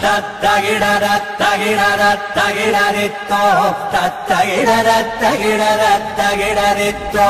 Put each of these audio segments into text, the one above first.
தத்தகிடர தகிடர தகிடரித்தோ தத்தகிடர தகிடர தகிடரித்தோ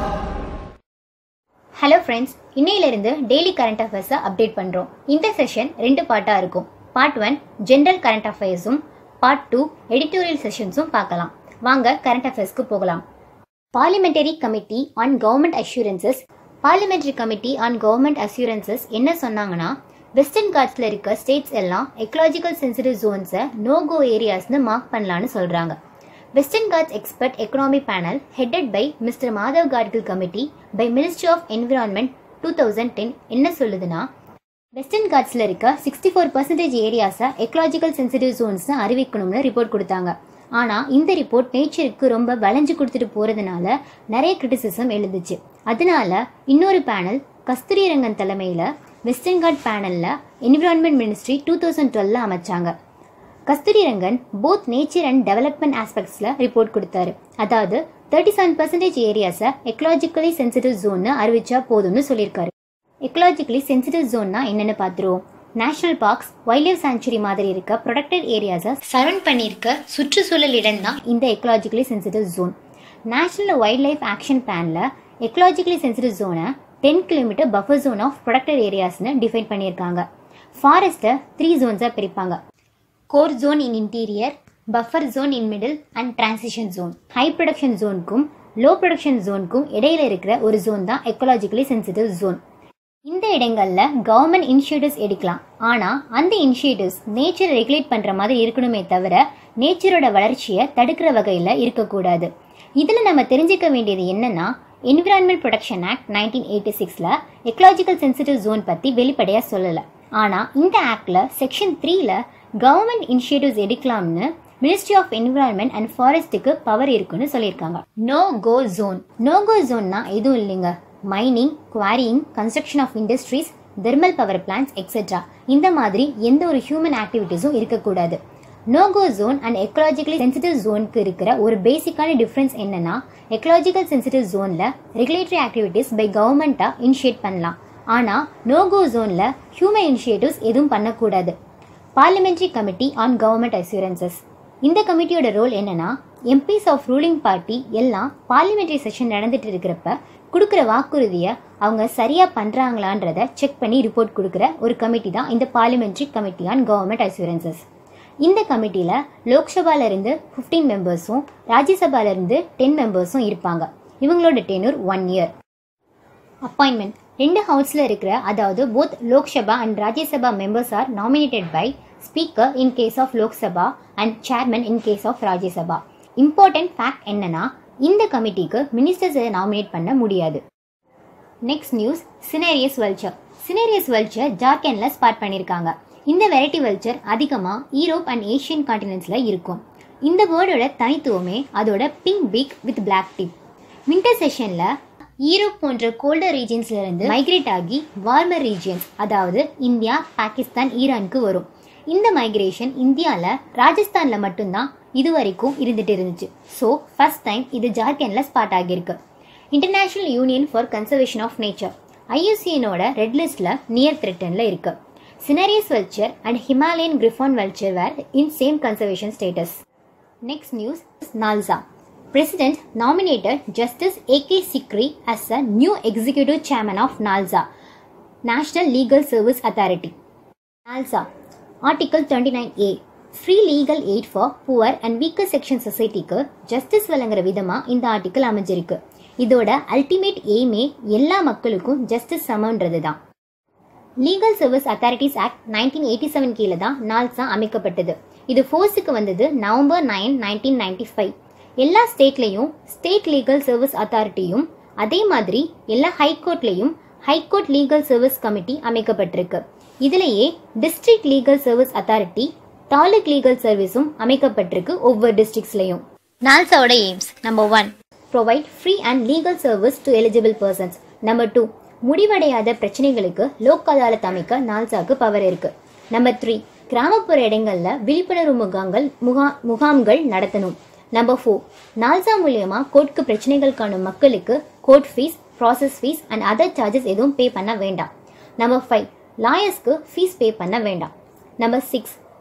ஹலோ ஃப்ரெண்ட்ஸ் இன்னையிலிருந்து டெய்லி கரண்ட் அஃபேர்ஸை அப்டேட் பண்ணுறோம் இந்த செஷன் ரெண்டு பார்ட்டாக இருக்கும் பார்ட் ஒன் ஜென்ரல் கரண்ட் அஃபேர்ஸும் பார்ட் டூ எடிட்டோரியல் செஷன்ஸும் பார்க்கலாம் வாங்க கரண்ட் அஃபேர்ஸ்க்கு போகலாம் parliamentary committee on government assurances parliamentary committee on government assurances என்ன சொன்னாங்கன்னா வெஸ்டர்ன் காட்ஸில் இருக்க ஸ்டேட்ஸ் எல்லாம் எக்கலாஜிக்கல் சென்சிட்டிவ் ஜோன்ஸை நோ கோ ஏரியாஸ்னு மார்க் பண்ணலான்னு சொல்கிறாங்க western ghats expert economy panel headed by mister Madhav Gadgil committee by ministry of environment two thousand ten என்ன சொல்லுதுன்னா வெஸ்டர்ன் காட்ஸில் இருக்க சிக்ஸ்டி ஃபோர் பர்சன்டேஜ் ஏரியாஸை எக்கலாஜிக்கல் சென்சிட்டிவ் ஜோன்ஸ்னு அறிவிக்கணும்னு ரிப்போர்ட் கொடுத்தாங்க ஆனால் இந்த ரிப்போர்ட் நேச்சருக்கு ரொம்ப வளைஞ்சு கொடுத்துட்டு போகிறதுனால நிறைய கிரிட்டிசிசம் எழுதுச்சு அதனால இன்னொரு பேனல் கஸ்தூரி ரங்கன் தலைமையில் வெஸ்டர்ன் காட் பேனலில் என்விரான்மெண்ட் மினிஸ்ட்ரி டூ தௌசண்ட் டுவெல்ல அமைச்சாங்க Kasturirangan both nature and development ஆஸ்பெக்ட்ஸில் ரிப்போர்ட் கொடுத்தாரு அதாவது தேர்ட்டி செவன் பர்சன்டேஜ் ஏரியாஸை எக்கலாஜிக்கலி சென்சிட்டிவ் ஜோன்னு அறிவிச்சா போதும்னு சொல்லியிருக்காரு எக்கலாஜிக்கலி சென்சிட்டிவ் ஜோன்னா என்னன்னு பார்த்துருவோம் national parks wildlife sanctuary மாதிரி இருக்க ப்ரொடெக்டட் ஏரியாஸை சரௌண்ட் பண்ணியிருக்க சுற்றுச்சூழல் இடம் தான் இந்த ecologically sensitive zone national wildlife action பிளானில் எக்கலாஜிக்கலி சென்சிட்டிவ் ஜோனை ten kilometer buffer zone of protected ஏரியாஸ்னு டிஃபைன் பண்ணியிருக்காங்க ஃபாரஸ்ட்டை த்ரீ ஜோன்ஸாக பிரிப்பாங்க core zone in interior buffer zone in middle and transition zone high production ஜோனுக்கும் லோ ப்ரொடக்ஷன் ஜோனுக்கும் இடையில இருக்கிற ஒரு ஜோன் தான் எக்கலாஜிக்கலி சென்சிட்டிவ் ஜோன் இந்த இடங்கள்ல கவர்மெண்ட் இனிஷியேட்டிவ்ஸ் எடுக்கலாம் ஆனா அந்த இனிஷியேட்டிவ்ஸ் நேச்சரை ரெகுலேட் பண்ற மாதிரி இருக்கணுமே தவிர நேச்சரோட வளர்ச்சியை தடுக்கிற வகையில இருக்கக்கூடாது இதுல நம்ம தெரிஞ்சுக்க வேண்டியது என்னன்னா environment protection act nineteen eighty சிக்ஸ்ல எக்கலாஜிக்கல் சென்சிட்டிவ் ஜோன் பத்தி வெளிப்படையா சொல்லல ஆனா இந்த ஆக்ட்ல செக்ஷன் த்ரீல கவர்மெண்ட் இனிஷியேட்டிவ்ஸ் எடுக்கலாம்னு மினிஸ்ட்ரி ஆஃப் என்விரான்மெண்ட் அண்ட் ஃபாரஸ்ட்டுக்கு பவர் இருக்குன்னு சொல்லியிருக்காங்க no go zone no go ஜோன்னா எதுவும் இல்லைங்க mining quarrying construction of industries thermal power plans etcetera இந்த மாதிரி எந்த ஒரு ஹியூமன் ஆக்டிவிட்டீஸும் இருக்கக்கூடாது no go zone and ecologically sensitive ஜோனுக்கு இருக்கிற ஒரு பேசிக்கான டிஃப்ரென்ஸ் என்னன்னா எக்கலாஜிக்கல் சென்சிட்டிவ் ஜோன்ல ரெகுலேட்டரி ஆக்டிவிட்டீஸ் பை கவர்மெண்ட்டா இனிஷியேட் பண்ணலாம் ஆனா நோகோ ஜோன்ல ஹியூமன் இனிஷியேட்டிவ்ஸ் எதுவும் பண்ணக்கூடாது parliamentary committee on government assurances இந்த கமிட்டியோட ரோல் என்னன்னா எம்பிஸ் ஆஃப் ரூலிங் பார்ட்டி எல்லாம் பார்லிமெண்ட்ரி செஷன் நடந்துட்டு இருக்கிறப்ப கொடுக்குற வாக்குறுதியை அவங்க சரியா பண்றாங்களான்றத செக் பண்ணி ரிப்போர்ட் கொடுக்குற ஒரு கமிட்டி தான் இந்த parliamentary committee on government assurances இந்த கமிட்டியில லோக்சபால இருந்து ஃபிஃப்டீன் மெம்பர்ஸும் ராஜ்யசபால இருந்து டென் மெம்பர்ஸும் இருப்பாங்க இவங்களோட டெனூர் ஒன் இயர் அப்பாயின்மெண்ட் ரெண்டு ஹவுஸ்ல இருக்கிற அதாவது both Lok Sabha and Rajya Sabha members are nominated by speaker in case of Lok Sabha and chairman in case of Rajya Sabha important fact என்னன்னா இந்த கமிட்டிக்கு மினிஸ்டர்ஸை நாமினேட் பண்ண முடியாது next news cinereous vulture cinereous vulture ஜார்க்கண்ட்ல ஸ்பாட் பண்ணியிருக்காங்க இந்த வெரைட்டி வெல்ச்சர் அதிகமாக ஈரோப் அண்ட் ஏஷியன் காண்டினென்ட்ஸில் இருக்கும் இந்த பேர்டோட தனித்துவமே அதோட pink beak with black tip winter செஷனில் ஈரோப் போன்ற கோல்டர் ரீஜியன்ஸ்ல இருந்து மைக்ரேட் ஆகி வார்மர் ரீஜியன்ஸ் அதாவது இந்தியா பாகிஸ்தான் ஈரானுக்கு வரும் இந்த மைக்ரேஷன் இந்தியாவில் ராஜஸ்தானில் மட்டும்தான் இது வரைக்கும் இருந்துட்டு இருந்துச்சு ஸோ ஃபர்ஸ்ட் டைம் இது ஜார்க்கண்ட்ல ஸ்பாட் ஆகியிருக்கு international union for conservation of nature ஐயூசிஎனோட ரெட் லிஸ்ட்ல நியர் த்ரெட்டன்ல இருக்கு cinereous vulture and Himalayan griffon vulture were in same conservation status next news NALSA President nominated Justice A.K. Sikri as a new executive chairman of NALSA, National Legal Service Authority. NALSA, Article 29A. Free legal aid for poor and weaker section சொசைட்டிக்கு justice வழங்குற விதமாக இந்த article அமைஞ்சிருக்கு இதோட ultimate எய்மே எல்லா மக்களுக்கும் justice சமன்றது தான் legal service authorities act nineteen eighty seven கீழே தான் நால்சா அமைக்கப்பட்டது இது ஃபோர்ஸுக்கு வந்தது November nine nineteen ninety five எல்லா ஸ்டேட்லேயும் ஸ்டேட் லீகல் சர்வீஸ் அத்தாரிட்டியும் அதே மாதிரி எல்லா ஹைகோர்ட்லேயும் ஹைகோர்ட் லீகல் சர்வீஸ் கமிட்டி அமைக்கப்பட்டிருக்கு இதுலேயே district legal service authority taluk legal சர்வீஸும் அமைக்கப்பட்டிருக்கு ஒவ்வொரு டிஸ்ட்ரிக்ட்ஸ்லையும் நால்சாவோட aims number one provide free and legal service to eligible persons number two முடிவடையாத பிரச்சனைகளுக்கு லோக் அதாலத் அமைக்க நால்சாக்கு பவர் இருக்கு நம்பர் த்ரீ கிராமப்புற இடங்கள்ல விழிப்புணர்வு முகாம்கள் முகா முகாம்கள் நடத்தணும் நம்பர் ஃபோர் நால்சா மூலியமா கோர்ட்க்கு பிரச்சனைகள் காணும் மக்களுக்கு court fees process fees and other charges எதுவும் பே பண்ண வேண்டாம் நம்பர் ஃபைவ் லாயர்ஸ்க்கு ஃபீஸ் பே பண்ண வேண்டாம் நம்பர் சிக்ஸ்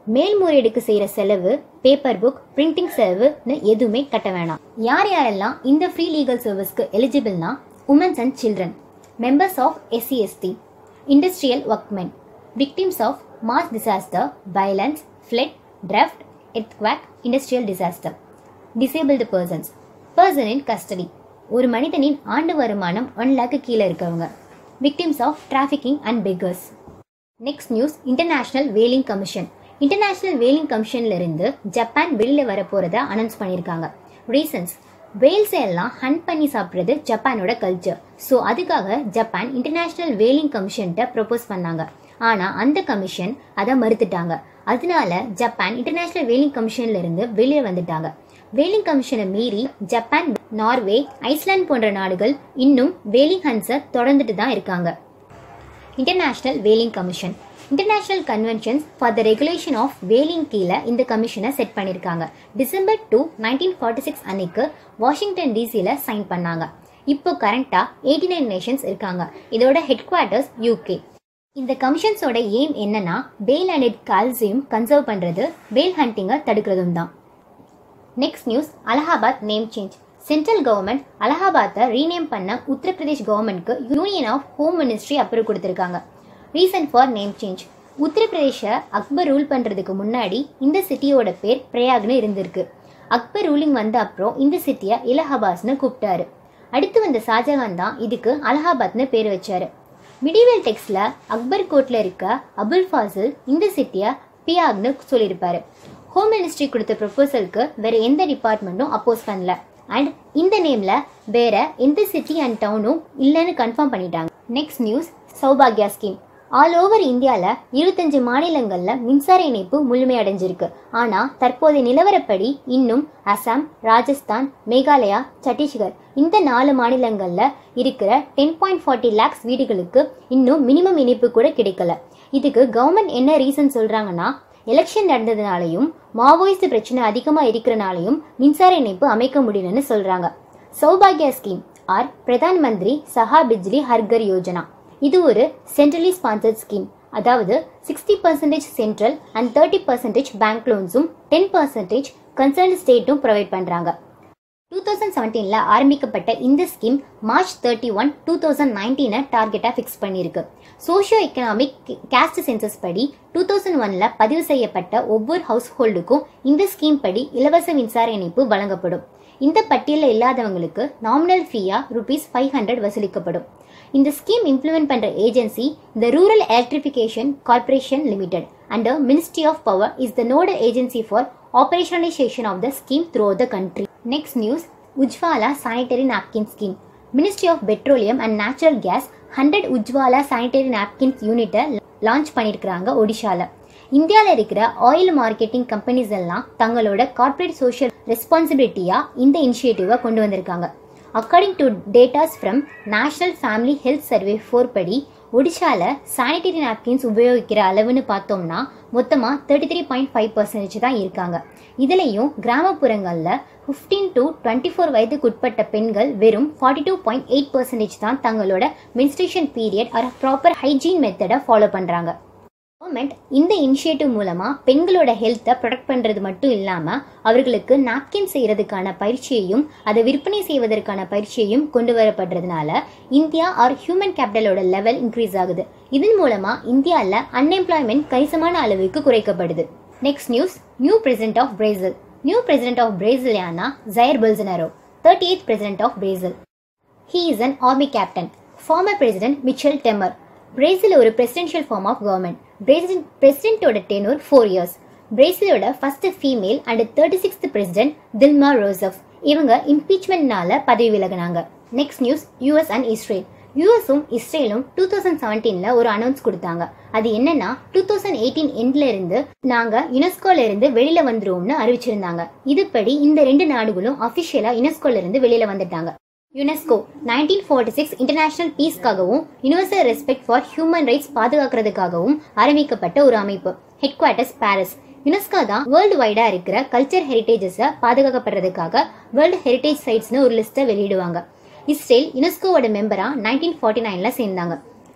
மேல்முறையீடுக்கு செய்யற செலவு பேப்பர் புக் பிரிண்டிங் செலவுன்னு எதுவுமே கட்ட வேணாம் யார் யாரெல்லாம் இந்த ஃப்ரீ லீகல் சர்வீஸ்க்கு எலிஜிபிள்னா womens and children members of SC ST industrial workmen victims of mass disaster violence flood drought earthquake industrial disaster disabled persons person in custody ஒரு மனிதனின் ஆண்டு வருமானம் ஒன் லேக்கு கீழே இருக்கவங்க victims of trafficking and beggars next news international whaling commission international whaling கமிஷன்ல இருந்து Japan வெளியில வர போறதா அனௌன்ஸ் பண்ணியிருக்காங்க ரீசன்ஸ் வேல்ஸ் எல்லாம் ஹண்ட் பண்ணி சாப்பிட்றது ஜப்பானோட கல்ச்சர் ஸோ அதுக்காக ஜப்பான் இன்டர்நேஷனல் வேலிங் கமிஷன்கிட்ட ப்ரொபோஸ் பண்ணாங்க ஆனா அந்த கமிஷன் அதை மறுத்துட்டாங்க அதனால ஜப்பான் இன்டர்நேஷனல் வேலிங் கமிஷன்ல இருந்து வெளியே வந்துட்டாங்க வேலிங் கமிஷனை மீறி ஜப்பான் நார்வே ஐஸ்லாந்து போன்ற நாடுகள் இன்னும் வேலிங் ஹன்ஸை தொடர்ந்துட்டு தான் இருக்காங்க international whaling commission international conventions for the regulation of whaling கீழே இந்த கமிஷனை செட் பண்ணியிருக்காங்க December two nineteen forty six அன்னைக்கு வாஷிங்டன் டிசியில் சைன் பண்ணாங்க இப்போ கரண்ட்டாக எயிட்டி நைன் நேஷன்ஸ் இருக்காங்க இதோட ஹெட் குவார்ட்டர்ஸ் யூகே இந்த கமிஷன்ஸோட எய்ம் என்னன்னா பேல் அண்ட் இட் கால்சியம் கன்சர்வ் பண்ணுறது பேல் ஹண்டிங்கை தடுக்கிறதும் தான் next news Allahabad name change central government அலகாபாத்தை ரீநேம் பண்ண உத்தரப்பிரதேஷ் கவர்மெண்ட்க்கு union of home ministry approve கொடுத்துருக்காங்க ரீசன் ஃபார் நேம் சேஞ்ச் உத்தரப்பிரதேஷை அக்பர் ரூல் பண்ணுறதுக்கு முன்னாடி இந்த சிட்டியோட பேர் பிரயாக்னு இருந்திருக்கு அக்பர் ரூலிங் வந்த அப்புறம் இந்த சிட்டியை இலஹாபாத்னு கூப்பிட்டாரு அடுத்து வந்த ஷாஜகான் தான் இதுக்கு அலகாபாத்னு பேர் வச்சாரு மிடிவல் டெக்ஸ்ட்ல அக்பர் கோட்ல இருக்க அபுல் ஃபாசில் இந்த சிட்டியை பியாக்னு சொல்லியிருப்பாரு ஹோம் மினிஸ்ட்ரி கொடுத்த ப்ரொபோசலுக்கு வேற எந்த டிபார்ட்மெண்ட்டும் அப்போஸ் பண்ணல அண்ட் இந்த நேம்ல வேற எந்த சிட்டி அண்ட் டவுனும் இல்லைன்னு கன்ஃபார்ம் பண்ணிட்டாங்க நெக்ஸ்ட் நியூஸ் சௌபாக்யா ஸ்கீம் ஆல் ஓவர் இந்தியாவில் இருபத்தஞ்சு மாநிலங்களில் மின்சார இணைப்பு முழுமையடைஞ்சிருக்கு ஆனால் தற்போதைய நிலவரப்படி இன்னும் அசாம் ராஜஸ்தான் மேகாலயா சத்தீஸ்கர் இந்த நாலு மாநிலங்களில் இருக்கிற டென் பாயிண்ட் ஃபார்ட்டி லேக்ஸ் வீடுகளுக்கு இன்னும் மினிமம் இணைப்பு கூட கிடைக்கல இதுக்கு கவர்மெண்ட் என்ன ரீசன் சொல்கிறாங்கன்னா எலெக்ஷன் நடந்ததுனாலையும் மாவோயிஸ்ட் பிரச்சனை அதிகமாக இருக்கிறனாலையும் மின்சார இணைப்பு அமைக்க முடியலன்னு சொல்கிறாங்க சௌபாக்யா ஸ்கீம் ஆர் பிரதான் மந்திரி சஹா பிஜ்லி ஹர்கர் யோஜனா இது ஒரு சென்ட்ரலி ஸ்பான்சர்ட் ஸ்கீம் அதாவது sixty percentage central and thirty percentage bank லோன்ஸும் டென் பர்சன்டேஜ் கன்சர்ன் ஸ்டேட்டும் ப்ரொவைட் பண்ணுறாங்க டூ தௌசண்ட் செவன்டீனில் ஆரம்பிக்கப்பட்ட இந்த scheme March thirty one two thousand நைன்டீனை டார்கெட்டாக ஃபிக்ஸ் பண்ணியிருக்கு சோஷியோ எக்கனாமிக் கேஸ்ட் சென்சஸ் படி டூ தௌசண்ட் ஒனில் பதிவு செய்யப்பட்ட ஒவ்வொரு ஹவுஸ் ஹோல்டுக்கும் இந்த ஸ்கீம் படி இலவச மின்சார இணைப்பு வழங்கப்படும் இந்த பட்டியலில் இல்லாதவங்களுக்கு நாமினல் ஃபீயா ருபீஸ் ஃபைவ் ஹண்ட்ரட் வசூலிக்கப்படும் இந்த ஸ்கீம் இம்ப்ளிமெண்ட் பண்ற agency the rural electrification corporation limited under ministry of power is the nodal agency for operationalisation of the scheme through the country next news Ujjwala sanitary napkin scheme ministry of petroleum and natural gas hundred Ujjwala sanitary napkins யூனிட்டை launch பண்ணியிருக்கிறாங்க ஒடிஷால இந்தியாவில் இருக்கிற oil marketing companies எல்லாம் தங்களோட corporate social ரெஸ்பான்சிபிலிட்டியா இந்த இனிஷியேட்டிவை கொண்டு வந்திருக்காங்க according to datas from national family health survey four படி ஒடிஷாவில் சானிட்டரி நாப்கின்ஸ் உபயோகிக்கிற அளவுன்னு பார்த்தோம்னா மொத்தமாக thirty three point five percentage தான் இருக்காங்க இதுலேயும் கிராமப்புறங்களில் ஃபிஃப்டீன் டு டுவெண்ட்டி ஃபோர் வயதுக்கு உட்பட்ட பெண்கள் வெறும் forty two point eight percentage தான் தங்களோட menstruation period R proper hygiene மெத்தடை ஃபாலோ பண்ணுறாங்க கவர்மெண்ட் இந்த இனிஷியேட்டிவ் மூலமா பெண்களோட ஹெல்த்தை ப்ரொடெக்ட் பண்றது மட்டும் இல்லாம அவர்களுக்கு நாப்கின் செய்யறதுக்கான பயிற்சியையும் அதை விற்பனை செய்வதற்கான பயிற்சியையும் கொண்டு வரப்படுறதுனால இந்தியா ஆர் ஹியூமன் கேபிட்டலோட லெவல் இன்க்ரீஸ் ஆகுது இதன் மூலமா இந்தியாவில் அன்எம்ப்ளாய்மெண்ட் கணிசமான அளவுக்கு குறைக்கப்படுது next news new president of Brazil new president of Brazil யானா Jair Bolsonaro thirty eighth president of Brazil he is an army captain former president Michel Temer Brazil ஒரு presidential form of government president பிரசிடென்ட்டோட tenure four years பிரேசிலோட first female and thirty sixth president Dilma Rousseff இவங்க இம்பீச்மெண்ட்னால பதவி விலகினாங்க next news US and Israel யூஎஸும் இஸ்ரேலும் two thousand செவன்டீன்ல ஒரு announce கொடுத்தாங்க அது என்னன்னா டூ தௌசண்ட் எயிட்டீன் எண்ட்ல இருந்து நாங்க யுனெஸ்கோல இருந்து வெளியில வந்துருவோம்னு அறிவிச்சிருந்தாங்க இதுபடி இந்த ரெண்டு நாடுகளும் அபிஷியலா யுனெஸ்கோல இருந்து வெளியில வந்துட்டாங்க UNESCO nineteen forty six international பீஸ்க்காகவும் universal respect for human rights பாதுகாக்கிறதுக்காகவும் ஆரம்பிக்கப்பட்ட ஒரு அமைப்பு ஹெட் குவார்ட்டர்ஸ் பாரிஸ் யுனெஸ்கோ தான் வேர்ல்டு வைடா இருக்கிற கல்ச்சர் ஹெரிட்டேஜஸை பாதுகாக்கப்படுறதுக்காக வேர்ல்டு ஹெரிட்டேஜ் சைட்ஸ்னு ஒரு லிஸ்ட்டை வெளியிடுவாங்க இஸ்ரேல் யுனெஸ்கோவோட மெம்பரா நைன்டீன் ஃபார்ட்டி நைன்ல சேர்ந்தாங்க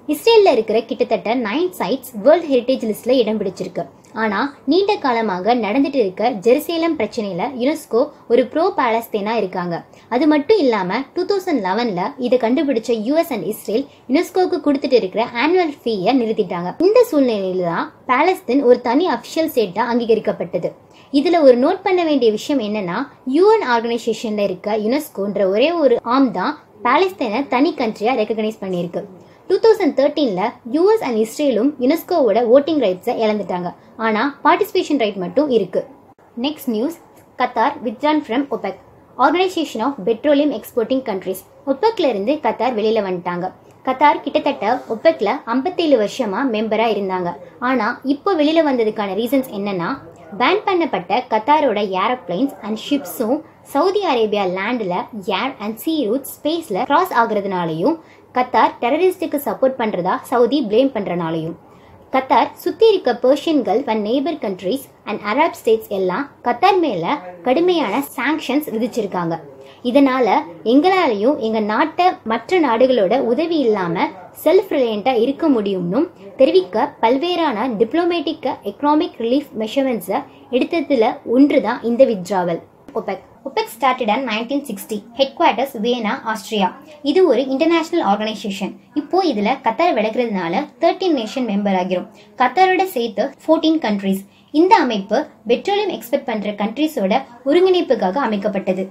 இஸ்ரேல்ல இருக்கிற கிட்டத்தட்ட நைன் சைட்ஸ் வேர்ல்ட் ஹெரிட்டேஜ் லிஸ்ட்ல இடம் பிடிச்சிருக்கு ஆனா நீண்ட காலமாக நடந்துட்டு இருக்க ஜெருசலேம் பிரச்சனையில யுனெஸ்கோ ஒரு ப்ரோ பாலஸ்தீனா இருக்காங்க அது மட்டும் இல்லாம டூ தௌசண்ட் லெவன்ல இதை கண்டுபிடிச்ச யூஎஸ் அண்ட் இஸ்ரேல் யுனெஸ்கோக்கு கொடுத்துட்டு இருக்கிற ஆனுவல் ஃபீயை நிறுத்திட்டாங்க இந்த சூழ்நிலையில தான் பாலஸ்தீன் ஒரு தனி அபிஷியல் ஸ்டேட்டா அங்கீகரிக்கப்பட்டது இதுல ஒரு நோட் பண்ண வேண்டிய விஷயம் என்னன்னா யூஎன் ஆர்கனைசேஷன்ல இருக்க யுனெஸ்கோன்ற ஒரே ஒரு ஆம் தான் பாலஸ்தீனை தனி கண்ட்ரியா ரெகக்னைஸ் பண்ணியிருக்கு டூ தௌசண்ட் தேர்ட்டீன்ல யூஎஸ் அண்ட் இஸ்ரேலும் யுனெஸ்கோவோட ஓட்டிங் ரைட்ஸை இழந்துட்டாங்க ஆனா பார்ட்டிசிபேஷன் ரைட் மட்டும் இருக்கு next news Qatar withdrawn from OPEC organisation of petroleum exporting countries ஒப்பெக்ல இருந்து கத்தார் வெளியில வந்துட்டாங்க கத்தார் கிட்டத்தட்ட ஒப்பெக்ல 57 வருஷமா மெம்பரா இருந்தாங்க ஆனா இப்போ வெளியில வந்ததுக்கான ரீசன்ஸ் என்னன்னா பேன் பண்ணப்பட்ட கத்தாரோட ஏரோப்ளைன்ஸ் அண்ட் ஷிப்ஸும் சவுதி அரேபியா லேண்ட்ல ஏர் அண்ட் சீ ரூட் ஸ்பேஸ்ல கிராஸ் ஆகுறதுனாலையும் கத்தார் டெரரிஸ்டுக்கு சப்போர்ட் பண்றதா சவுதி ப்ளேம் பண்றனாலையும் கத்தார் சுத்தி இருக்க Persian Gulf and neighbour countries and Arab states எல்லாம் கத்தார் மேல கடுமையான சாங்ஷன்ஸ் விதிச்சிருக்காங்க இதனால எங்களாலையும் எங்க நாட்டை மற்ற நாடுகளோட உதவி இல்லாம செல்ஃப் ரிலையண்டா இருக்க முடியும்னு தெரிவிக்க பல்வேறான டிப்ளமேட்டிக் எக்கனாமிக் ரிலீஃப் மெஷர்மெண்ட்ஸை எடுத்ததுல ஒன்றுதான் இந்த withdrawal OPEC OPEC started and nineteen sixty head quarters Vienna Austria இது ஒரு இன்டர்நேஷனல் ஆர்கனைசேஷன் இப்போ இதுல கத்தார் விளக்குறதுனால தேர்ட்டீன் நேஷன் மெம்பர் ஆகிரும் கத்தாரோட சேர்த்து ஃபோர்டீன் கண்ட்ரீஸ் இந்த அமைப்பு பெட்ரோலியம் எக்ஸ்பெக்ட் பண்ற கண்ட்ரீஸோட ஒருங்கிணைப்புக்காக அமைக்கப்பட்டது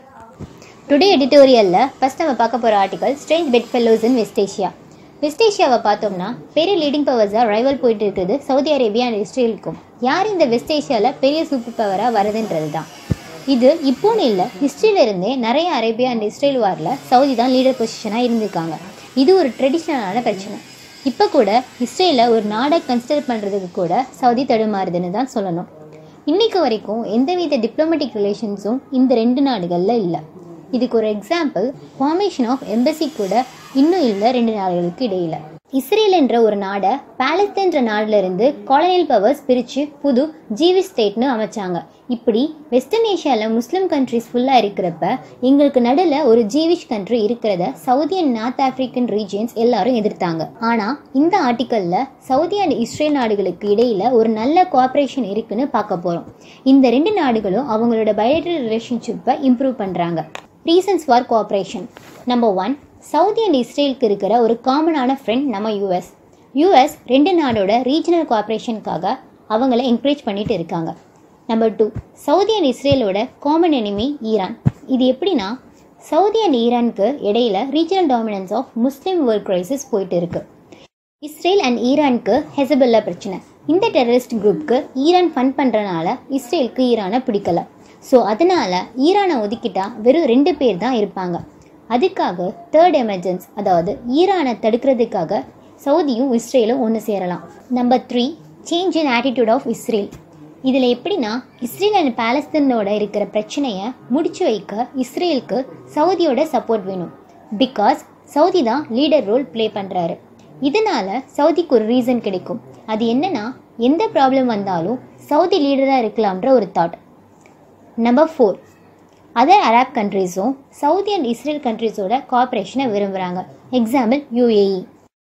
டுடே எடிட்டோரியல்ல ஃபர்ஸ்ட் நம்ம பார்க்க போற article strange bed fellows in West Asia வெஸ்ட் ஏஷியாவை பார்த்தோம்னா பெரிய லீடிங் பவர்ஸாக ரைவல் போயிட்டு இருக்குது சவுதி அரேபியா அண்ட் இஸ்ரேலுக்கும் யார் இந்த வெஸ்ட் ஏஷியாவில் பெரிய சூப்பர் பவராக வருதுன்றது தான் இது இப்போன்னு இல்லை ஹிஸ்ட்ரியில இருந்தே நிறைய அரேபியா அண்ட் இஸ்ரேல் வாரில் சவுதி தான் லீடர் பொசிஷனாக இருந்திருக்காங்க இது ஒரு ட்ரெடிஷ்னலான பிரச்சனை இப்போ கூட இஸ்ரேலில் ஒரு நாடை கன்சிடர் பண்ணுறதுக்கு கூட சவுதி தடுமாறுதுன்னு தான் சொல்லணும் இன்னைக்கு வரைக்கும் எந்தவித டிப்ளமேட்டிக் ரிலேஷன்ஸும் இந்த ரெண்டு நாடுகளில் இல்லை இதுக்கு ஒரு எக்ஸாம்பிள் ஃபார்மேஷன் ஆஃப் எம்பசி கூட இன்னும் இல்லை ரெண்டு நாடுகளுக்கு இடையில இஸ்ரேல் என்ற ஒரு நாடை பாலஸ்தீன்ற நாடுல இருந்து காலனியல் பவர்ஸ் பிரித்து புது ஜீவி ஸ்டேட்னு அமைச்சாங்க இப்படி வெஸ்டர்ன் ஏஷியாவில் முஸ்லீம் கண்ட்ரிஸ் ஃபுல்லாக இருக்கிறப்ப எங்களுக்கு நடுவில் ஒரு ஜீவிஷ் கண்ட்ரி இருக்கிறத Saudi and north African regions எல்லாரும் எதிர்த்தாங்க ஆனால் இந்த ஆர்டிக்கலில் சவுதி அண்ட் இஸ்ரேல் நாடுகளுக்கு இடையில ஒரு நல்ல கோஆப்ரேஷன் இருக்குன்னு பார்க்க போகிறோம் இந்த ரெண்டு நாடுகளும் அவங்களோட பயட்டல் ரிலேஷன்ஷிப்பை இம்ப்ரூவ் பண்ணுறாங்க reasons for cooperation number one Saudi and இஸ்ரேலுக்கு இருக்கிற ஒரு காமனான ஃப்ரெண்ட் நம்ம யூஎஸ் யூஎஸ் ரெண்டு நாடோட ரீஜனல் கோஆப்ரேஷனுக்காக அவங்கள என்கரேஜ் பண்ணிட்டு இருக்காங்க நம்பர் டூ சவுதி அண்ட் இஸ்ரேலோட காமன் எனிமி ஈரான் இது எப்படின்னா சவுதி அண்ட் ஈரானுக்கு இடையில regional dominance of Muslim world crisis போயிட்டு இருக்கு இஸ்ரேல் அண்ட் ஈரானுக்கு ஹெசபெல்லா பிரச்சனை இந்த டெரரிஸ்ட் குரூப்க்கு ஈரான் ஃபண்ட் பண்ணுறனால இஸ்ரேலுக்கு ஈரானை பிடிக்கல ஸோ அதனால ஈரானை ஒதுக்கிட்டா வெறும் ரெண்டு பேர் தான் இருப்பாங்க அதுக்காக தேர்ட் எமர்ஜென்ஸ் அதாவது ஈரானை தடுக்கிறதுக்காக சவுதியும் இஸ்ரேலும் ஒன்று சேரலாம் number three change in attitude of Israel இதில் எப்படின்னா இஸ்ரேல் அண்ட் பாலஸ்தீனோட இருக்கிற பிரச்சனையை முடிச்சு வைக்க இஸ்ரேலுக்கு சவுதியோட சப்போர்ட் வேணும் பிகாஸ் சவுதி தான் லீடர் ரோல் ப்ளே பண்ணுறாரு இதனால சவுதிக்கு ஒரு ரீசன் கிடைக்கும் அது என்னன்னா எந்த ப்ராப்ளம் வந்தாலும் சவுதி லீடராக இருக்கலாம்ன்ற ஒரு thought number four other Arab கண்ட்ரீஸும் சவுதி அண்ட் இஸ்ரேல் கண்ட்ரீஸோட கோஆப்ரேஷனை விரும்புகிறாங்க example UAE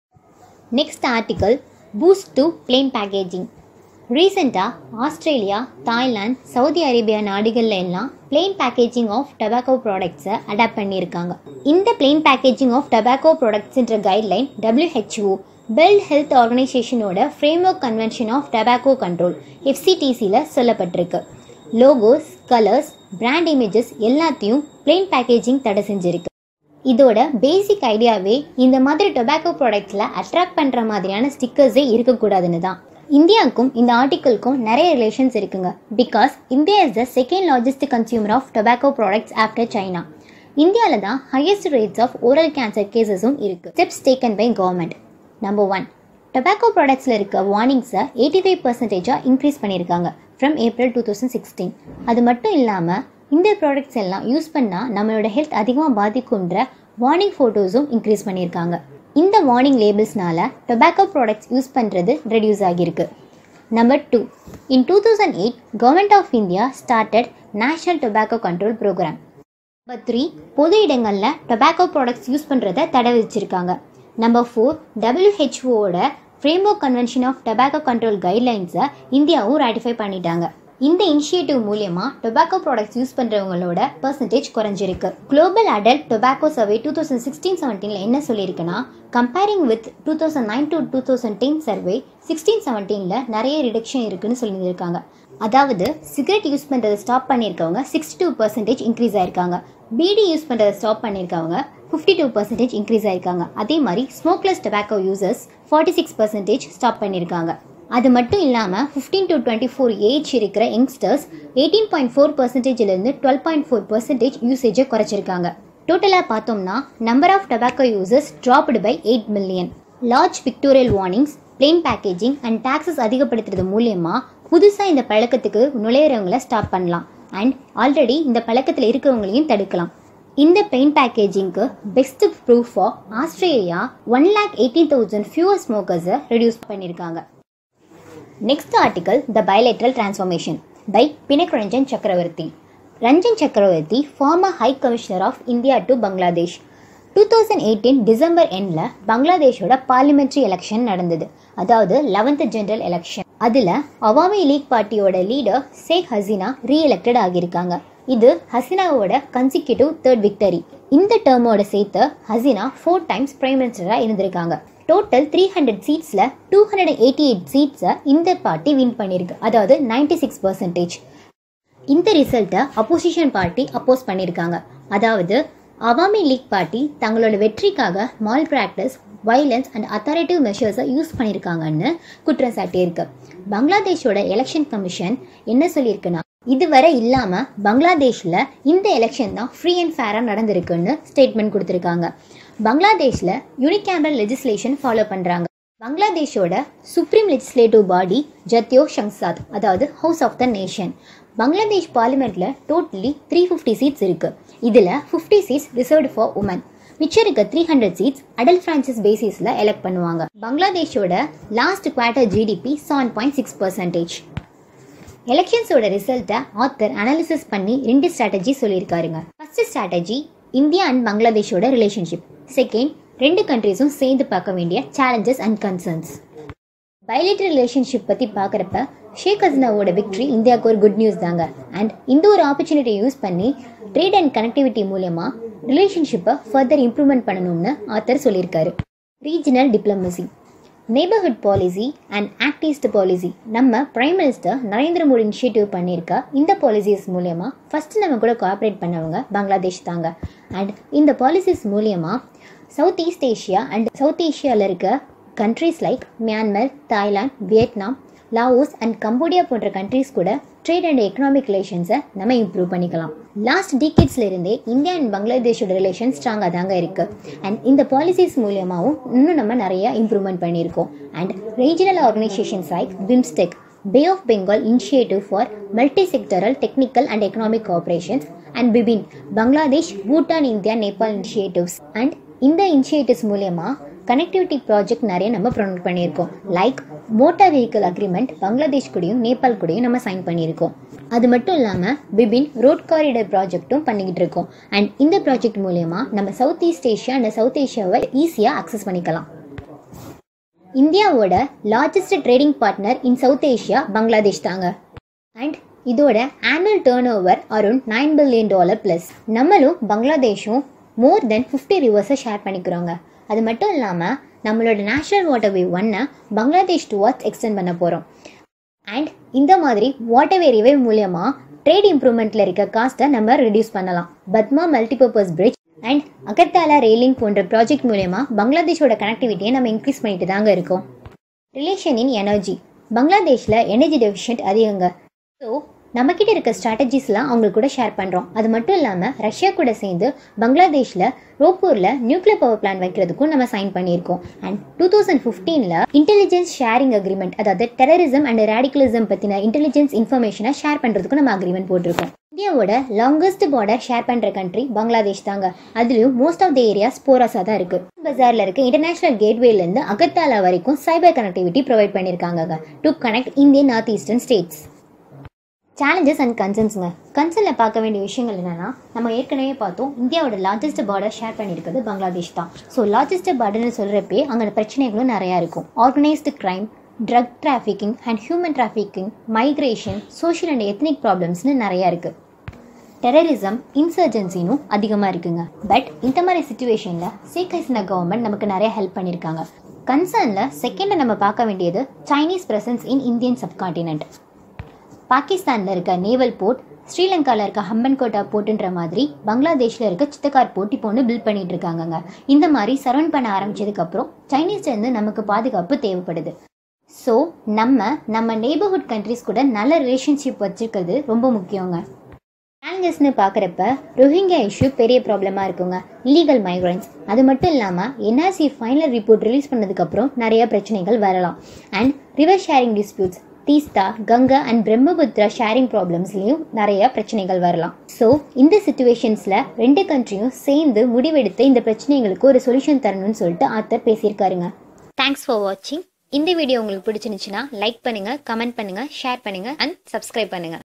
next article boost to plain packaging ரீசெண்டாக ஆஸ்திரேலியா தாய்லாந்து சவுதி அரேபியா நாடுகள்ல எல்லாம் பிளெயின் பேக்கேஜிங் ஆஃப் டொபாக்கோ ப்ராடக்ட்ஸை அடாப்ட் பண்ணியிருக்காங்க இந்த பிளெயின் பேக்கேஜிங் ஆஃப் டொபாக்கோ ப்ராடக்ட்ஸ்ன்ற கைட்லைன் டபிள்யூஹெச்ஓ வேர்ல்ட் ஹெல்த் ஆர்கனைசேஷனோட Framework Convention of Tobacco Control எஃப்சிடிசியில் சொல்லப்பட்டிருக்கு லோகோஸ் கலர்ஸ் பிராண்ட் இமேஜஸ் எல்லாத்தையும் பிளெயின் பேக்கேஜிங் தடை செஞ்சிருக்கு இதோட பேசிக் ஐடியாவே இந்த மாதிரி டொபாக்கோ ப்ராடக்ட்ஸில் அட்ராக்ட் பண்ணுற மாதிரியான ஸ்டிக்கர்ஸே இருக்கக்கூடாதுன்னு தான் இந்தியாவுக்கும் இந்த ஆர்டிக்கலுக்கும் நிறைய ரிலேஷன்ஸ் இருக்குங்க because India is the second largest consumer of tobacco products after China இந்தியாவில் தான் highest rates of oral cancer கேசஸும் இருக்குது steps taken by government number one tobacco ப்ராடக்ட்ஸில் இருக்க வார்னிங்ஸை எயிட்டி ஃபைவ் பர்சன்டேஜாக இன்க்ரீஸ் பண்ணியிருக்காங்க from April two thousand sixteen அது மட்டும் இல்லாமல் இந்த ப்ராடக்ட்ஸ் எல்லாம் யூஸ் பண்ணால் நம்மளோட ஹெல்த் அதிகமாக பாதிக்குன்ற வார்னிங் ஃபோட்டோஸும் இன்க்ரீஸ் பண்ணியிருக்காங்க இந்த வார்னிங் லேபிள்ஸ்னால டொபாக்கோ ப்ராடக்ட்ஸ் யூஸ் பண்ணுறது ரெடியூஸ் ஆகியிருக்கு number two in two thousand eight government of India started national tobacco control program number three பொது இடங்களில் டொபாக்கோ ப்ராடக்ட்ஸ் யூஸ் பண்ணுறத தடை வச்சிருக்காங்க number four டபிள்யூஹெச்ஓட framework Convention of Tobacco control கைட்லைன்ஸை இந்தியாவும் ratify பண்ணிட்டாங்க இந்த இனிஷியேட்டிவ் மூலியமா டொபாக்கோ ப்ராடக்ட்ஸ் யூஸ் பண்றவங்களோட பர்சன்டேஜ் குறைஞ்சிருக்கு global adult tobacco survey two thousand sixteen செவன்டீன்ல என்ன சொல்லியிருக்குன்னா comparing with two thousand nine to two thousand ten survey sixteen செவன்டீன்ல நிறைய reduction இருக்குன்னு சொல்லியிருக்காங்க அதாவது சிகரெட் யூஸ் பண்ணுறதை ஸ்டாப் பண்ணியிருக்கவங்க சிக்ஸ்டி டூ பர்சன்டேஜ் இன்க்ரீஸ் ஆயிருக்காங்க பீடி யூஸ் பண்ணுறதை ஸ்டாப் பண்ணியிருக்கவங்க ஃபிஃப்டி டூ பர்சன்டேஜ் இன்க்ரீஸ் ஆயிருக்காங்க அதே மாதிரி smokeless tobacco users forty six percentage stop பண்ணியிருக்காங்க அது மட்டும் இல்லாமல் fifteen to twenty four age இருக்கிற யங்ஸ்டர்ஸ் எயிட்டீன் பாயிண்ட் ஃபோர் பர்சன்டேஜ்லேருந்து டுவெல் பாயிண்ட் ஃபோர் பர்சன்டேஜ் யூசேஜை குறைச்சிருக்காங்க டோட்டலாக பார்த்தோம்னா number of tobacco users dropped by eight million large pictorial warnings plain packaging and taxes அதிகப்படுத்துறது மூலயமா புதுசாக இந்த பழக்கத்துக்கு நுழையிறவங்கள ஸ்டாப் பண்ணலாம் அண்ட் ஆல்ரெடி இந்த பழக்கத்தில் இருக்கிறவங்களையும் தடுக்கலாம் இந்த பெயின் பேக்கேஜிங்க்கு பெஸ்ட் ப்ரூஃபாக Australia one lakh eighteen thousand fewer ஸ்மோக்கர்ஸை ரெடியூஸ் பண்ணியிருக்காங்க next article the bilateral transformation by Pinak Ranjan Chakravarty Ranjan Chakravarty former high commissioner of India to Bangladesh two thousand eighteen December எண்டில் பங்களாதேஷோட பார்லிமெண்ட்ரி எலெக்ஷன் நடந்தது அதாவது லெவன்த் ஜெனரல் எலெக்ஷன் அதில் அவாமி லீக் பார்ட்டியோட லீடர் ஷேக் ஹசீனா ரீஎலெக்டட் ஆகியிருக்காங்க இது ஹசீனாவோட கன்சிக்யூட்டிவ் தேர்ட் விக்டரி இந்த டேர்மோட சேர்த்து ஹசீனா ஃபோர் டைம்ஸ் பிரைம் மினிஸ்டராக இருந்திருக்காங்க டோட்டல் த்ரீ ஹண்ட்ரட் சீட்ஸில் டூ ஹண்ட்ரட் எயிட்டி எயிட் சீட்ஸை இந்த பார்ட்டி வின் பண்ணியிருக்கு அதாவது நைன்டி சிக்ஸ் பர்சன்டேஜ் இந்த ரிசல்ட்டை அப்போசிஷன் பார்ட்டி அப்போஸ் பண்ணியிருக்காங்க அதாவது அவாமி லீக் பார்ட்டி தங்களோட வெற்றிக்காக malpractice violence and authoritative மெஷர்ஸை யூஸ் பண்ணியிருக்காங்கன்னு குற்றம் சாட்டியிருக்கு பங்களாதேஷோட எலெக்ஷன் கமிஷன் என்ன சொல்லியிருக்குன்னா இதுவரை இல்லாமல் பங்களாதேஷில் இந்த எலெக்ஷன் தான் ஃப்ரீ அண்ட் ஃபேராக நடந்திருக்குன்னு ஸ்டேட்மெண்ட் கொடுத்துருக்காங்க பங்களாதேஷில் யூனிகேம்பல் லெஜிஸ்லேஷன் ஃபாலோ பண்ணுறாங்க பங்களாதேஷோட சுப்ரீம் லெஜிஸ்லேட்டிவ் பாடி ஜத்யோ ஷங்சாத் அதாவது house of the nation Bangladesh பார்லிமெண்ட்ல டோட்டலி த்ரீ ஃபிஃப்டி சீட்ஸ் இருக்கு இதில் fifty seats reserved for women மிச்சம் இருக்க three hundred seats adult franchise பேசிஸில் எலெக்ட் பண்ணுவாங்க பங்களாதேஷோட last quarter GDP seven point six percentage எலெக்ஷன்ஸோட ரிசல்ட்டை ஆத்தர் அனாலிசிஸ் பண்ணி ரெண்டு ஸ்ட்ராட்டஜி சொல்லியிருக்காருங்க ஃபர்ஸ்ட் ஸ்ட்ராட்டஜி இந்தியா அண்ட் பங்களாதேஷோட ரிலேஷன்ஷிப் செகண்ட் ரெண்டு கண்ட்ரீஸும் சேர்ந்து பார்க்க வேண்டிய challenges and concerns bilateral relationship பற்றி பார்க்குறப்ப ஷேக் ஹசீனாவோட விக்ட்ரி இந்தியாவுக்கு ஒரு குட் நியூஸ் தாங்க அண்ட் இந்த ஒரு ஆப்பர்ச்சுனிட்டியை யூஸ் பண்ணி ட்ரேட் அண்ட் கனெக்டிவிட்டி மூலயமா ரிலேஷன்ஷிப்பை ஃபர்தர் இம்ப்ரூவ்மெண்ட் பண்ணணும்னு ஆத்தர் சொல்லியிருக்காரு regional diplomacy neighbourhood policy and Act East policy நம்ம prime minister Narendra Modi initiative பண்ணியிருக்க இந்த பாலிசிஸ் மூலயமா ஃபர்ஸ்ட் நம்ம கூட கோஆப்ரேட் பண்ணவங்க பங்களாதேஷ் தாங்க அண்ட் இந்த பாலிசிஸ் மூலயமா South East Asia and South ஏஷியாவில் இருக்க countries like Myanmar Thailand Vietnam Laos and Cambodia போன்ற கண்ட்ரீஸ் கூட ட்ரேட் அண்ட் எக்கனாமிக் ரிலேஷன்ஸை நம்ம இம்ப்ரூவ் பண்ணிக்கலாம் லாஸ்ட் டீகேட்ஸ்ல இருந்தே இந்தியா அண்ட் பங்களாதேஷோட ரிலேஷன் ஸ்ட்ராங்காக தாங்க இருக்கு அண்ட் இந்த பாலிசிஸ் மூலியமாகவும் இன்னும் நம்ம நிறைய இம்ப்ரூவ்மெண்ட் பண்ணியிருக்கோம் and regional organisations like BIMSTEC Bay of Bengal Initiative for Multi Sectoral Technical and Economic Cooperations and BBIN Bangladesh Bhutan India Nepal initiatives and இந்த இனிஷியேட்டிவ்ஸ் மூலயமா கனெக்டிவிட்டி ப்ராஜெக்ட் நிறைய நம்ம ப்ரொமோட் பண்ணியிருக்கோம் like motor vehicle agreement Bangladesh கூடயும் நேபாள் கூடயும் நம்ம சைன் பண்ணியிருக்கோம் அது மட்டும் இல்லாமல் பிபின் ரோட் காரிடர் ப்ராஜெக்ட்டும் பண்ணிக்கிட்டு இருக்கோம் அண்ட் இந்த ப்ராஜெக்ட் மூலயமா நம்ம South East Asia and South ஏஷியாவை ஈஸியாக அக்சஸ் பண்ணிக்கலாம் இந்தியாவோட largest trading partner in South Asia Bangladesh தாங்க அண்ட் இதோட annual turnover around nine billion dollar plus நம்மளும் பங்களாதேஷும் மோர் தென் ஃபிஃப்டி ரிவர்ஸை ஷேர் பண்ணிக்கிறோங்க அது மட்டும் இல்லாமல் நம்மளோட நேஷனல் வாட்டர் வே ஒன்னை பங்களாதேஷ் டுவார்ட்ஸ் எக்ஸ்டெண்ட் பண்ண போகிறோம் அண்ட் இந்த மாதிரி வாட்டர் வே ரிவே மூலயமா ட்ரேட் இம்ப்ரூவ்மெண்ட்டில் இருக்க காஸ்ட்டை நம்ம ரெடியூஸ் பண்ணலாம் Padma multipurpose bridge and Agartala rail link போன்ற ப்ராஜெக்ட் மூலயமா பங்களாதேஷோட கனெக்டிவிட்டியை நம்ம இன்க்ரீஸ் பண்ணிட்டு தாங்க இருக்கோம் ரிலேஷன் இன் எனர்ஜி பங்களாதேஷில் எனர்ஜி டெஃபிஷியன்ட் அதிகங்க ஸோ நம்மக்கிட்ட இருக்க ஸ்ட்ராட்டஜிஸ்லாம் அவங்களுக்கு கூட ஷேர் பண்ணுறோம் அது மட்டும் இல்லாமல் ரஷ்யா கூட சேர்ந்து பங்களாதேஷில் ரோப்பூரில் நியூக்ளியர் பவர் பிளான் வைக்கிறதுக்கும் நம்ம சைன் பண்ணியிருக்கோம் அண்ட் டூ தௌசண்ட் ஃபிஃப்டீனில் இன்டெலிஜென்ஸ் ஷேரிங் அக்ரிமெண்ட் அதாவது டெரரிசம் அண்ட் ரேடிகலிசம் பற்றின இன்டெலிஜென்ஸ் இன்ஃபர்மேஷனை ஷேர் பண்ணுறதுக்கும் நம்ம அக்ரிமெண்ட் போட்டிருக்கோம் இந்தியாவோட லாங்கஸ்ட் பார்டர் ஷேர் பண்ணுற கண்ட்ரி பங்களாதேஷ் தாங்க அதுலேயும் மோஸ்ட் ஆஃப் த ஏரியாஸ் போராஸாக தான் இருக்குது பஜாரில் இருக்க இன்டர்நேஷனல் கேட்வேலேருந்து அகர்தாலா வரைக்கும் சைபர் கனெக்டிவிட்டி ப்ரொவைட் பண்ணியிருக்காங்க to connect Indian north eastern states challenges and கன்சர்ன்ஸுங்க கன்சர்னில் பார்க்க வேண்டிய விஷயங்கள் என்னென்னா நம்ம ஏற்கனவே பார்த்தோம் இந்தியாவோட லார்ஜஸ்ட் பார்டர் ஷேர் பண்ணியிருக்கிறது பங்களாதேஷ் தான் ஸோ லார்ஜஸ்ட் பார்டர்னு சொல்கிறப்பே அங்கே பிரச்சனைகளும் நிறையா இருக்கும் organised crime drug trafficking and human trafficking migration social and ethnic ப்ராப்ளம்ஸ்னு நிறையா இருக்குது டெரரிசம் இன்சர்ஜென்சினும் அதிகமாக இருக்குங்க பட் இந்த மாதிரி சுச்சுவேஷனில் ஷேக் ஹசீனா கவர்மெண்ட் நமக்கு நிறைய ஹெல்ப் பண்ணியிருக்காங்க கன்சர்னில் செகண்டை நம்ம பார்க்க வேண்டியது Chinese presence in Indian subcontinent பாகிஸ்தானில் இருக்க நேவல் போர்ட் ஸ்ரீலங்காவில் இருக்க ஹம்பன்கோட்டா போர்ட்டுன்ற மாதிரி பங்களாதேஷில் இருக்க சித்தக்கார் போர்ட் இப்போ ஒன்று பில்ட் பண்ணிட்டு இருக்காங்கங்க இந்த மாதிரி சரௌண்ட் பண்ண ஆரம்பிச்சதுக்கப்புறம் சைனீஸ்லேருந்து நமக்கு பாதுகாப்பு தேவைப்படுது ஸோ நம்ம நம்ம நெய்பர்ஹுட் கண்ட்ரிஸ் கூட நல்ல ரிலேஷன்ஷிப் வச்சுருக்கிறது ரொம்ப முக்கியங்க சேலஞ்சஸ்னு பார்க்குறப்ப ரோஹிங்கியா இஷ்யூ பெரிய ப்ராப்ளமாக இருக்குங்க இல்லீகல் மைக்ரன்ஸ் அது மட்டும் இல்லாமல் என்ஆர்சி ஃபைனல் ரிப்போர்ட் ரிலீஸ் பண்ணதுக்கப்புறம் நிறைய பிரச்சனைகள் வரலாம் and river sharing disputes Teesta Ganga and Brahmaputra sharing ப்ராப்ளம்ஸ்லையும் நிறைய பிரச்சனைகள் வரலாம் ஸோ இந்த சுச்சுவேஷன்ஸில் ரெண்டு கண்ட்ரியும் சேர்ந்து முடிவெடுத்து இந்த பிரச்சனைகளுக்கு ஒரு சொல்யூஷன் தரணும்னு சொல்லிட்டு ஆத்தர் பேசியிருக்காருங்க தேங்க்ஸ் ஃபார் வாட்சிங் இந்த வீடியோ உங்களுக்கு பிடிச்சிருந்துச்சுன்னா லைக் பண்ணுங்கள் கமெண்ட் பண்ணுங்கள் ஷேர் பண்ணுங்கள் அண்ட் சப்ஸ்கிரைப் பண்ணுங்கள்